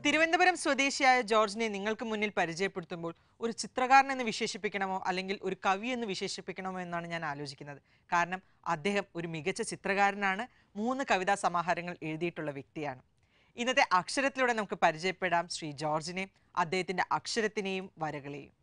തിരുവനന്തപുരം സ്വദേശിയായ ജോർജിനെ നിങ്ങൾക്ക് മുന്നിൽ പരിചയപ്പെടുത്തുമ്പോൾ ഒരു ചിത്രകാരൻ എന്ന് വിശേഷിപ്പിക്കണമോ അല്ലെങ്കിൽ ഒരു കവി എന്ന് വിശേഷിപ്പിക്കണമോ എന്നാണ് ഞാൻ ആലോചിക്കുന്നത് കാരണം അദ്ദേഹം ഒരു മികച്ച ചിത്രകാരനാണ് മൂന്ന് കവിതാ സമാഹാരങ്ങൾ എഴുതിയിട്ടുള്ള വ്യക്തിയാണ് ഇന്നത്തെ അക്ഷരത്തിലൂടെ നമുക്ക് പരിചയപ്പെടാം ശ്രീ ജോർജിനെ അദ്ദേഹത്തിന്റെ അക്ഷരത്തിനെയും വരകളെയും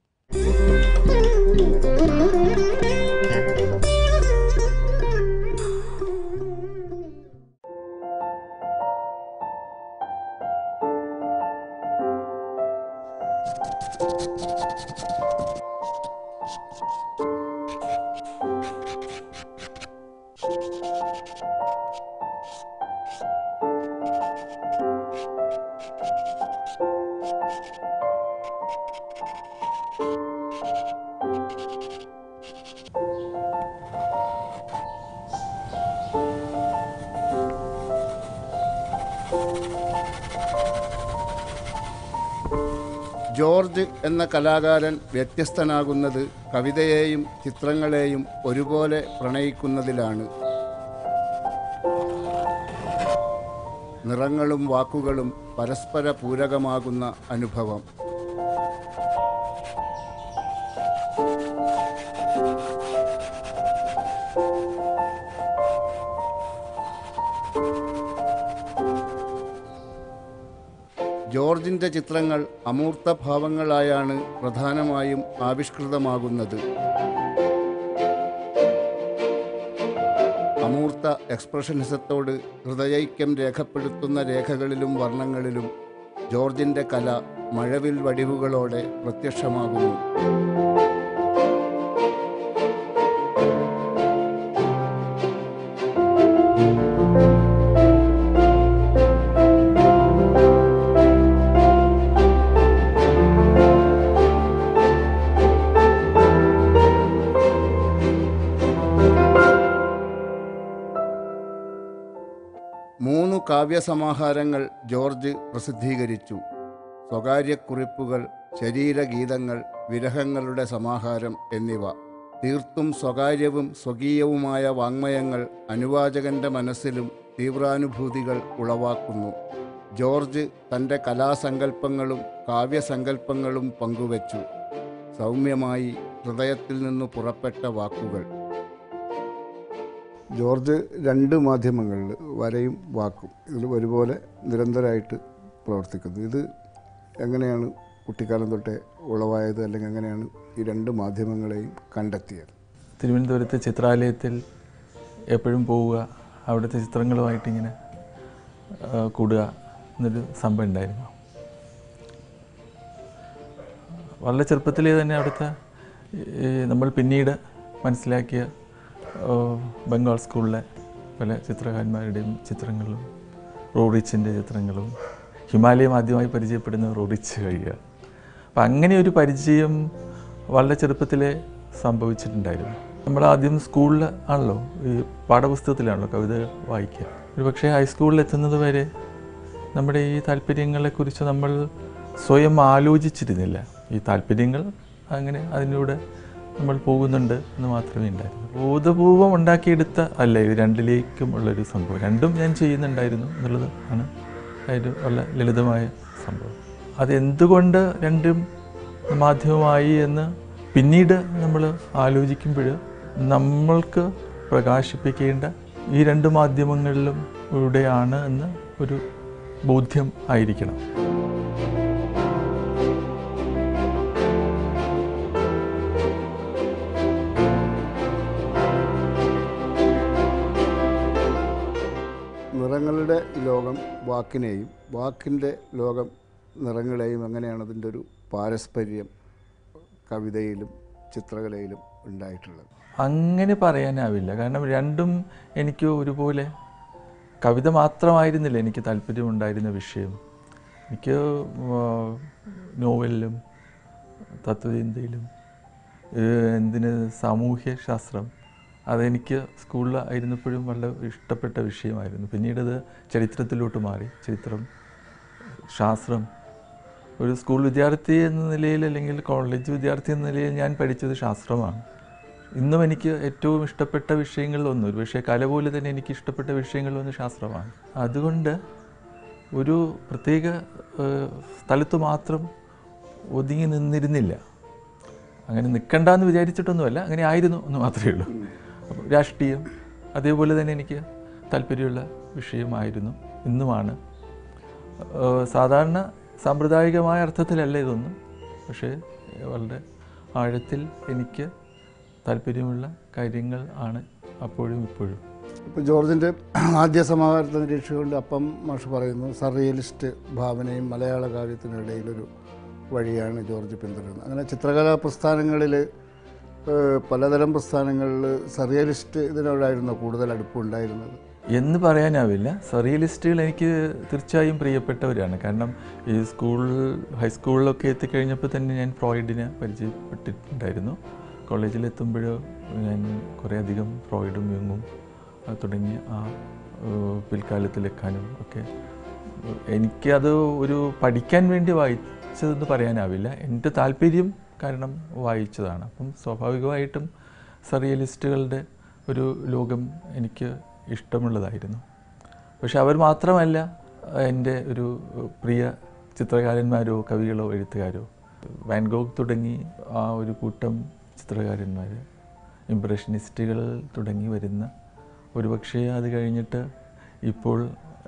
ജോർജ് എന്ന കലാകാരൻ വ്യത്യസ്തനാകുന്നത് കവിതയെയും ചിത്രങ്ങളെയും ഒരുപോലെ പ്രണയിക്കുന്നതിലാണ് നിറങ്ങളും വാക്കുകളും പരസ്പര പൂരകമാകുന്ന അനുഭവം ജോർജിൻ്റെ ചിത്രങ്ങൾ അമൂർത്ത ഭാവങ്ങളായാണ് പ്രധാനമായും ആവിഷ്കൃതമാകുന്നത് അമൂർത്ത എക്സ്പ്രഷനിസത്തോട് ഹൃദയൈക്യം രേഖപ്പെടുത്തുന്ന രേഖകളിലും വർണ്ണങ്ങളിലും ജോർജിൻ്റെ കല മഴവിൽ വടിവുകളോടെ പ്രത്യക്ഷമാകുന്നു മൂന്ന് കാവ്യസമാഹാരങ്ങൾ ജോർജ് പ്രസിദ്ധീകരിച്ചു സ്വകാര്യക്കുറിപ്പുകൾ ശരീരഗീതങ്ങൾ വിരഹങ്ങളുടെ സമാഹാരം എന്നിവ തീർത്തും സ്വകാര്യവും സ്വകീയവുമായ വാങ്മയങ്ങൾ അനുവാചകന്റെ മനസ്സിലും തീവ്രാനുഭൂതികൾ ഉളവാക്കുന്നു ജോർജ് തൻ്റെ കലാസങ്കല്പങ്ങളും കാവ്യസങ്കല്പങ്ങളും പങ്കുവച്ചു സൗമ്യമായി ഹൃദയത്തിൽ നിന്ന് പുറപ്പെട്ട വാക്കുകൾ ജോർജ് രണ്ട് മാധ്യമങ്ങളിൽ വരയും വാക്കും ഇതിൽ ഒരുപോലെ നിരന്തരമായിട്ട് പ്രവർത്തിക്കുന്നു ഇത് എങ്ങനെയാണ് കുട്ടിക്കാലം തൊട്ടേ ഉളവായത് അല്ലെങ്കിൽ എങ്ങനെയാണ് ഈ രണ്ട് മാധ്യമങ്ങളെയും കണ്ടെത്തിയത് തിരുവനന്തപുരത്തെ ചിത്രാലയത്തിൽ എപ്പോഴും പോവുക അവിടുത്തെ ചിത്രങ്ങളുമായിട്ട് ഇങ്ങനെ ആ, കൂടുക എന്നൊരു സംഭവം ഉണ്ടായിരുന്നു വളരെ ചെറുപ്പത്തിലേ തന്നെ അവിടുത്തെ ഈ നമ്മൾ പിന്നീട് മനസ്സിലാക്കിയ ആ, ബംഗാൾ സ്കൂളിലെ പല ചിത്രകാരന്മാരുടെയും ചിത്രങ്ങളും റോറിച്ചിൻ്റെ ചിത്രങ്ങളും ഹിമാലയം ആദ്യമായി പരിചയപ്പെടുന്ന റോറിച്ച് കഴിയുക അപ്പം അങ്ങനെ ഒരു പരിചയം വളരെ ചെറുപ്പത്തിലേ സംഭവിച്ചിട്ടുണ്ടായിരുന്നു നമ്മൾ ആദ്യം സ്കൂളിൽ ആണല്ലോ ഈ പാഠപുസ്തകത്തിലാണല്ലോ കവിത വായിക്കുക ഒരു പക്ഷേ ഹൈസ്കൂളിൽ എത്തുന്നത് വരെ നമ്മുടെ ഈ താല്പര്യങ്ങളെക്കുറിച്ച് നമ്മൾ സ്വയം ആലോചിച്ചിരുന്നില്ല ഈ താല്പര്യങ്ങൾ അങ്ങനെ അതിലൂടെ നമ്മൾ പോകുന്നുണ്ട് എന്ന് മാത്രമേ ഉണ്ടായിരുന്നു ബോധപൂർവം ഉണ്ടാക്കിയെടുത്ത അല്ല ഇത് രണ്ടിലേക്കും ഉള്ളൊരു സംഭവം രണ്ടും ഞാൻ ചെയ്യുന്നുണ്ടായിരുന്നു എന്നുള്ളത് ആണ് അതിൽ വളരെ ലളിതമായ സംഭവം അതെന്തുകൊണ്ട് രണ്ടും മാധ്യമമായി എന്ന് പിന്നീട് നമ്മൾ ആലോചിക്കുമ്പോൾ നമ്മൾക്ക് പ്രകാശിപ്പിക്കേണ്ട ഈ രണ്ട് മാധ്യമങ്ങളിലും ഇവിടെയാണ് എന്ന് ഒരു ബോധ്യം ആയിരിക്കണം നിറങ്ങളുടെ ലോകം വാക്കിനെയും വാക്കിൻ്റെ ലോകം നിറങ്ങളെയും എങ്ങനെയാണ് അതിൻ്റെ ഒരു പാരസ്പര്യം കവിതയിലും ചിത്രകലയിലും ഉണ്ടായിട്ടുള്ളത് അങ്ങനെ പറയാനാവില്ല കാരണം രണ്ടും എനിക്ക് ഒരുപോലെ കവിത മാത്രമായിരുന്നില്ല എനിക്ക് താല്പര്യമുണ്ടായിരുന്ന വിഷയം എനിക്ക് ആ, നോവലിലും തത്വചിന്തയിലും ഏഹ്, എന്തിന് സാമൂഹ്യ ശാസ്ത്രം അതെനിക്ക് സ്കൂളിൽ ആയിരുന്നപ്പോഴും വളരെ ഇഷ്ടപ്പെട്ട വിഷയമായിരുന്നു പിന്നീടത് ചരിത്രത്തിലോട്ട് മാറി ചരിത്രം ശാസ്ത്രം ഒരു സ്കൂൾ വിദ്യാർത്ഥി എന്ന നിലയിൽ അല്ലെങ്കിൽ കോളേജ് വിദ്യാർത്ഥി എന്ന നിലയിൽ ഞാൻ പഠിച്ചത് ശാസ്ത്രമാണ് ഇന്നും എനിക്ക് ഏറ്റവും ഇഷ്ടപ്പെട്ട വിഷയങ്ങളിലൊന്ന് ഒരു പക്ഷേ കല പോലെ തന്നെ എനിക്ക് ഇഷ്ടപ്പെട്ട വിഷയങ്ങളിലൊന്ന് ശാസ്ത്രമാണ് അതുകൊണ്ട് ഒരു പ്രത്യേക ഏഹ്, സ്ഥലത്ത് മാത്രം ഒതുങ്ങി നിന്നിരുന്നില്ല അങ്ങനെ നിൽക്കണ്ടെന്ന് വിചാരിച്ചിട്ടൊന്നുമല്ല അങ്ങനെ ആയിരുന്നു എന്ന് മാത്രമേ ഉള്ളൂ അപ്പോൾ രാഷ്ട്രീയം അതേപോലെ തന്നെ എനിക്ക് താല്പര്യമുള്ള വിഷയമായിരുന്നു ഇന്നുമാണ് ഏഹ് സാധാരണ സാമ്പ്രദായികമായ അർത്ഥത്തിലല്ല ഇതൊന്നും പക്ഷേ വളരെ ആഴത്തിൽ എനിക്ക് താല്പര്യമുള്ള കാര്യങ്ങൾ ആണ് അപ്പോഴും ഇപ്പോഴും ഇപ്പോൾ ജോർജിൻ്റെ ആദ്യ സമാഹാരത്തെ നിരീക്ഷിച്ചുകൊണ്ട് അപ്പം മാഷ് പറയുന്നു സർറിയലിസ്റ്റ് ഭാവനയും മലയാള കാവ്യത്തിനിടയിലൊരു വഴിയാണ് ജോർജ് പിന്തുടരുന്നത് അങ്ങനെ ചിത്രകലാ പ്രസ്ഥാനങ്ങളിൽ പലതരം പ്രസ്ഥാനങ്ങളിൽ സർറിയലിസ്റ്റ് ഇതിനോടായിരുന്നു കൂടുതൽ അടുപ്പമുണ്ടായിരുന്നത് എന്ന് പറയാനാവില്ല സറിയലിസ്റ്റുകൾ എനിക്ക് തീർച്ചയായും പ്രിയപ്പെട്ടവരാണ് കാരണം ഈ സ്കൂൾ ഹൈസ്കൂളിലൊക്കെ എത്തിക്കഴിഞ്ഞപ്പോൾ തന്നെ ഞാൻ ഫ്രോയിഡിനെ പരിചയപ്പെട്ടിട്ടുണ്ടായിരുന്നു കോളേജിലെത്തുമ്പോഴോ ഞാൻ കുറേയധികം ഫ്രോയിഡും യുങ്ങും ആ, തുടങ്ങിയ ആ ഏഹ്, പിൽക്കാലത്തിലെക്കാനും ഒക്കെ എനിക്കത് ഒരു പഠിക്കാൻ വേണ്ടി വായിച്ചതെന്ന് പറയാനാവില്ല എൻ്റെ താല്പര്യം കാരണം വായിച്ചതാണ് അപ്പം സ്വാഭാവികമായിട്ടും സറിയലിസ്റ്റുകളുടെ ഒരു ലോകം എനിക്ക് ഇഷ്ടമുള്ളതായിരുന്നു പക്ഷെ അവർ മാത്രമല്ല എൻ്റെ ഒരു പ്രിയ ചിത്രകാരന്മാരോ കവികളോ എഴുത്തുകാരോ വാൻഗോഗ് തുടങ്ങി ആ ഒരു കൂട്ടം ചിത്രകാരന്മാർ ഇംപ്രഷനിസ്റ്റുകൾ തുടങ്ങി വരുന്ന ഒരുപക്ഷേ അത് കഴിഞ്ഞിട്ട് ഇപ്പോൾ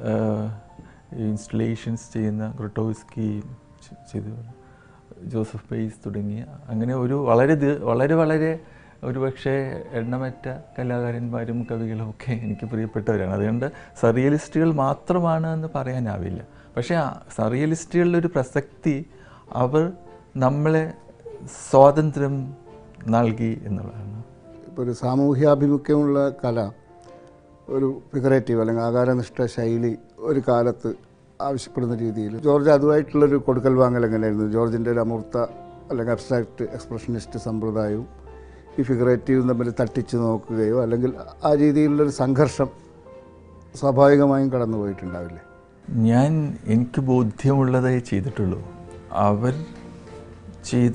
ഇൻസ്റ്റലേഷൻസ് ചെയ്യുന്ന ഗ്രൊട്ടോസ്കി ചെയ്തു ജോസഫ് പെയ്സ് തുടങ്ങിയ അങ്ങനെ ഒരു വളരെ ദീ- വളരെ വളരെ ഒരുപക്ഷെ എണ്ണമറ്റ കലാകാരന്മാരും കവികളും ഒക്കെ എനിക്ക് പ്രിയപ്പെട്ടവരാണ് അതുകൊണ്ട് സറിയലിസ്റ്റുകൾ മാത്രമാണ് എന്ന് പറയാനാവില്ല പക്ഷേ ആ സറിയലിസ്റ്റുകളുടെ ഒരു പ്രസക്തി അവർ നമ്മളെ സ്വാതന്ത്ര്യം നൽകി എന്നുള്ളതാണ് ഇപ്പോൾ ഒരു സാമൂഹ്യാഭിമുഖ്യമുള്ള കല ഒരു ഫിഗറേറ്റീവ് അല്ലെങ്കിൽ ആകാരനിഷ്ഠ ശൈലി ഒരു കാലത്ത് ആവശ്യപ്പെടുന്ന രീതിയിൽ ജോർജ് അതുമായിട്ടുള്ളൊരു കൊടുക്കൽ വാങ്ങൽ എങ്ങനെയായിരുന്നു ജോർജിൻ്റെ ഒരു അമൂർത്ത അല്ലെങ്കിൽ അബ്സ്ട്രാക്റ്റ് എക്സ്പ്രഷനിസ്റ്റ് സമ്പ്രദായവും ഈ ഫിഗറേറ്റീവും തമ്മിൽ തട്ടിച്ച് നോക്കുകയോ അല്ലെങ്കിൽ ആ രീതിയിലുള്ളൊരു സംഘർഷം സ്വാഭാവികമായും കടന്നു പോയിട്ടുണ്ടാവില്ലേ ഞാൻ എനിക്ക് ബോധ്യമുള്ളതേ ചെയ്തിട്ടുള്ളൂ അവർ ചെയ്ത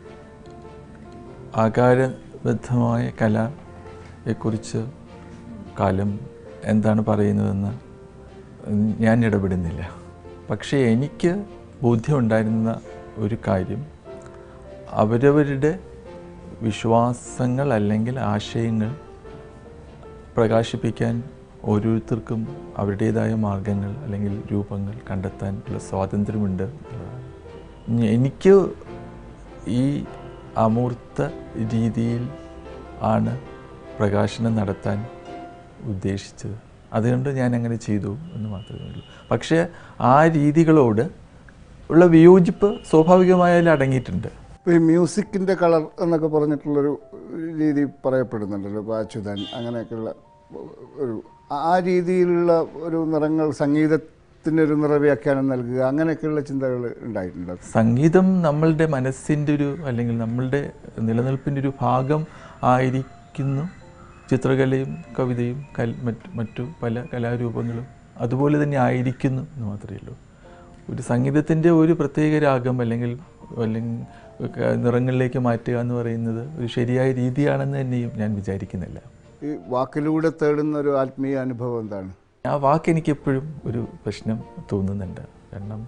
ആകാരബദ്ധമായ കലയെക്കുറിച്ച് കാലം എന്താണ് പറയുന്നതെന്ന് ഞാൻ ഇടപെടുന്നില്ല പക്ഷേ എനിക്ക് ബോധ്യമുണ്ടായിരുന്ന ഒരു കാര്യം അവരവരുടെ വിശ്വാസങ്ങൾ അല്ലെങ്കിൽ ആശയങ്ങൾ പ്രകാശിപ്പിക്കാൻ ഓരോരുത്തർക്കും അവരുടേതായ മാർഗങ്ങൾ അല്ലെങ്കിൽ രൂപങ്ങൾ കണ്ടെത്താനുള്ള സ്വാതന്ത്ര്യമുണ്ട് എന്നുള്ളതാണ്. ഞ- എനിക്ക് ഈ അമൂർത്ത രീതിയിൽ ആണ് പ്രകാശനം നടത്താൻ ഉദ്ദേശിച്ചത് അതുകൊണ്ട് ഞാൻ അങ്ങനെ ചെയ്തു എന്ന് മാത്രമേ ഉള്ളൂ പക്ഷേ ആ രീതികളോട് ഉള്ള വിയോജിപ്പ് സ്വാഭാവികമായാലും അടങ്ങിയിട്ടുണ്ട് ഇപ്പോൾ ഈ മ്യൂസിക്കിൻ്റെ കളർ എന്നൊക്കെ പറഞ്ഞിട്ടുള്ളൊരു രീതി പറയപ്പെടുന്നുണ്ടല്ലോ ഇപ്പോൾ അച്യുതൻ അങ്ങനെയൊക്കെയുള്ള ഒരു ആ രീതിയിലുള്ള ഒരു നിറങ്ങൾ സംഗീതത്തിനൊരു നിറവ്യാഖ്യാനം നൽകുക അങ്ങനെയൊക്കെയുള്ള ചിന്തകൾ ഉണ്ടായിട്ടുണ്ടോ സംഗീതം നമ്മളുടെ മനസ്സിൻ്റെ ഒരു അല്ലെങ്കിൽ നമ്മളുടെ നിലനിൽപ്പിൻ്റെ ഒരു ഭാഗം ആയിരിക്കുന്നു ചിത്രകലയും കവിതയും കൽ മറ്റ് മറ്റു പല കലാരൂപങ്ങളും അതുപോലെ തന്നെ ആയിരിക്കുന്നു എന്ന് മാത്രമേ ഉള്ളൂ ഒരു സംഗീതത്തിൻ്റെ ഒരു പ്രത്യേക രാഗം അല്ലെങ്കിൽ അല്ലെങ്കിൽ ക- നിറങ്ങളിലേക്ക് മാറ്റുക എന്ന് പറയുന്നത് ഒരു ശരിയായ രീതിയാണെന്ന് തന്നെയും ഞാൻ വിചാരിക്കുന്നില്ല ഈ വാക്കിലൂടെ തേടുന്ന ഒരു ആത്മീയ അനുഭവം എന്താണ് ആ വാക്ക് എനിക്ക് എപ്പോഴും ഒരു പ്രശ്നം തോന്നുന്നുണ്ട് കാരണം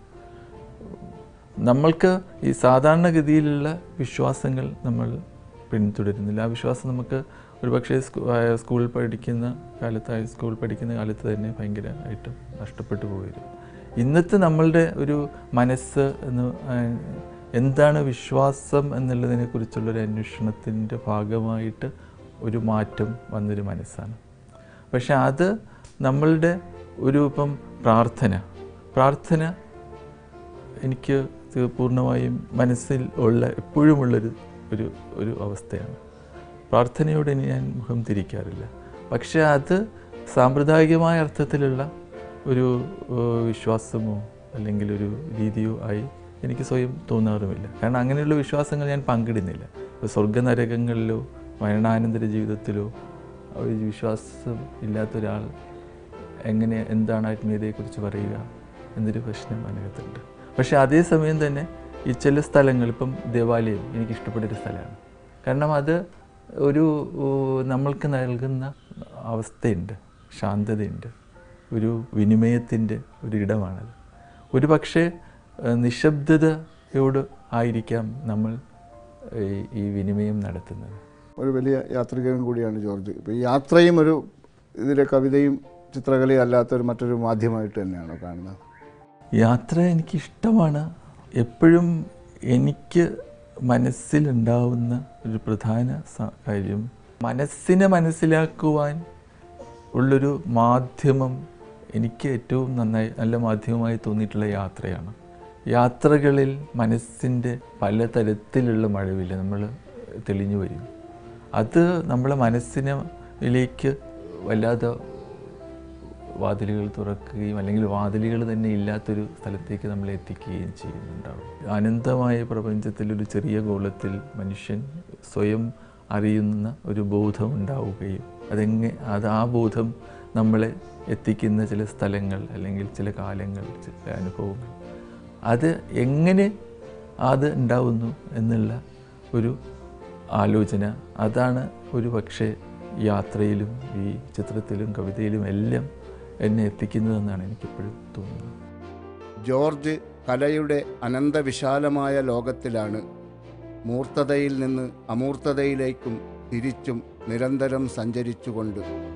നമ്മൾക്ക് ഈ സാധാരണഗതിയിലുള്ള വിശ്വാസങ്ങൾ നമ്മൾ പിന്തുടരുന്നില്ല ആ വിശ്വാസം നമുക്ക് ഒരുപക്ഷെ സ്കൂ- ആ, സ്കൂളിൽ പഠിക്കുന്ന കാലത്ത് ഹൈസ്കൂൾ പഠിക്കുന്ന കാലത്ത് തന്നെ ഭയങ്കരമായിട്ട് നഷ്ടപ്പെട്ടു പോയിരുന്നു ഇന്നത്തെ നമ്മളുടെ ഒരു മനസ്സ് എന്ന് ആ, എന്താണ് വിശ്വാസം എന്നുള്ളതിനെക്കുറിച്ചുള്ളൊരു അന്വേഷണത്തിൻ്റെ ഭാഗമായിട്ട് ഒരു മാറ്റം വന്നൊരു മനസ്സാണ് പക്ഷെ അത് നമ്മളുടെ ഒരു ഇപ്പം പ്രാർത്ഥന പ്രാർത്ഥന എനിക്ക് ഇത് പൂർണ്ണമായും മനസ്സിൽ ഉള്ള എപ്പോഴുമുള്ളൊരു ഒരു ഒരു അവസ്ഥയാണ് പ്രാർത്ഥനയോട് ഇനി ഞാൻ മുഖം തിരിക്കാറില്ല പക്ഷെ അത് സാമ്പ്രദായികമായ അർത്ഥത്തിലുള്ള ഒരു ഏഹ്, വിശ്വാസമോ അല്ലെങ്കിൽ ഒരു രീതിയോ ആയി എനിക്ക് സ്വയം തോന്നാറുമില്ല കാരണം അങ്ങനെയുള്ള വിശ്വാസങ്ങൾ ഞാൻ പങ്കിടുന്നില്ല ഇപ്പോൾ സ്വർഗനരകങ്ങളിലോ മരണാനന്തര ജീവിതത്തിലോ ഒരു വിശ്വാസം ഇല്ലാത്ത ഒരാൾ എങ്ങനെ എന്താണ് ആത്മീയതയെക്കുറിച്ച് പറയുക എന്നൊരു പ്രശ്നം അതിനകത്തുണ്ട് പക്ഷേ അതേസമയം തന്നെ ഈ ചില സ്ഥലങ്ങൾ ഇപ്പം ദേവാലയം എനിക്ക് ഇഷ്ടപ്പെട്ടൊരു സ്ഥലമാണ് കാരണം അത് ഒരു ഓ, നമ്മൾക്ക് നൽകുന്ന അവസ്ഥയുണ്ട് ശാന്തതയുണ്ട് ഒരു വിനിമയത്തിൻ്റെ ഒരു ഇടമാണത് ഒരു പക്ഷേ ഏഹ്, നിശബ്ദതയോട് ആയിരിക്കാം നമ്മൾ ഈ- ഈ വിനിമയം നടത്തുന്നത് ഒരു വലിയ യാത്രികനും കൂടിയാണ് ജോർജ് ഇപ്പോൾ ഈ യാത്രയും ഒരു ഇതിലെ കവിതയും ചിത്രകലയും അല്ലാത്തൊരു മറ്റൊരു മാധ്യമമായിട്ട് തന്നെയാണോ കാണുന്നത് യാത്ര എനിക്കിഷ്ടമാണ് എപ്പോഴും എനിക്ക് മനസ്സിലുണ്ടാവുന്ന ഒരു പ്രധാന സ- കാര്യം മനസ്സിനെ മനസ്സിലാക്കുവാൻ ഉള്ളൊരു മാധ്യമം എനിക്ക് ഏറ്റവും നന്നായി നല്ല മാധ്യമമായി തോന്നിയിട്ടുള്ള യാത്രയാണ് യാത്രകളിൽ മനസ്സിൻ്റെ പലതരത്തിലുള്ള മഴവില്ല നമ്മൾ തെളിഞ്ഞു വരും അത് നമ്മളെ മനസ്സിനിലേക്ക് വല്ലാതെ വാതിലുകൾ തുറക്കുകയും അല്ലെങ്കിൽ വാതിലുകൾ തന്നെ ഇല്ലാത്തൊരു സ്ഥലത്തേക്ക് നമ്മളെ എത്തിക്കുകയും ചെയ്യുന്നുണ്ടാവും അനന്തമായ പ്രപഞ്ചത്തിൽ ഒരു ചെറിയ ഗോളത്തിൽ മനുഷ്യൻ സ്വയം അറിയുന്ന ഒരു ബോധം ഉണ്ടാവുകയും അതെങ്ങനെ അത് ആ ബോധം നമ്മളെ എത്തിക്കുന്ന ചില സ്ഥലങ്ങൾ അല്ലെങ്കിൽ ചില കാലങ്ങൾ ചില അനുഭവങ്ങൾ അത് എങ്ങനെ അത് ഉണ്ടാവുന്നു എന്നുള്ള ഒരു ആലോചന അതാണ് ഒരു പക്ഷേ യാത്രയിലും ഈ ചിത്രത്തിലും കവിതയിലും എല്ലാം എന്നെ എത്തിക്കുന്നതെന്നാണ് എനിക്കെപ്പോഴും തോന്നുന്നത് ജോർജ് കലയുടെ അനന്തവിശാലമായ ലോകത്തിലാണ് മൂർത്തതയിൽ നിന്ന് അമൂർത്തതയിലേക്കും തിരിച്ചും നിരന്തരം സഞ്ചരിച്ചുകൊണ്ട്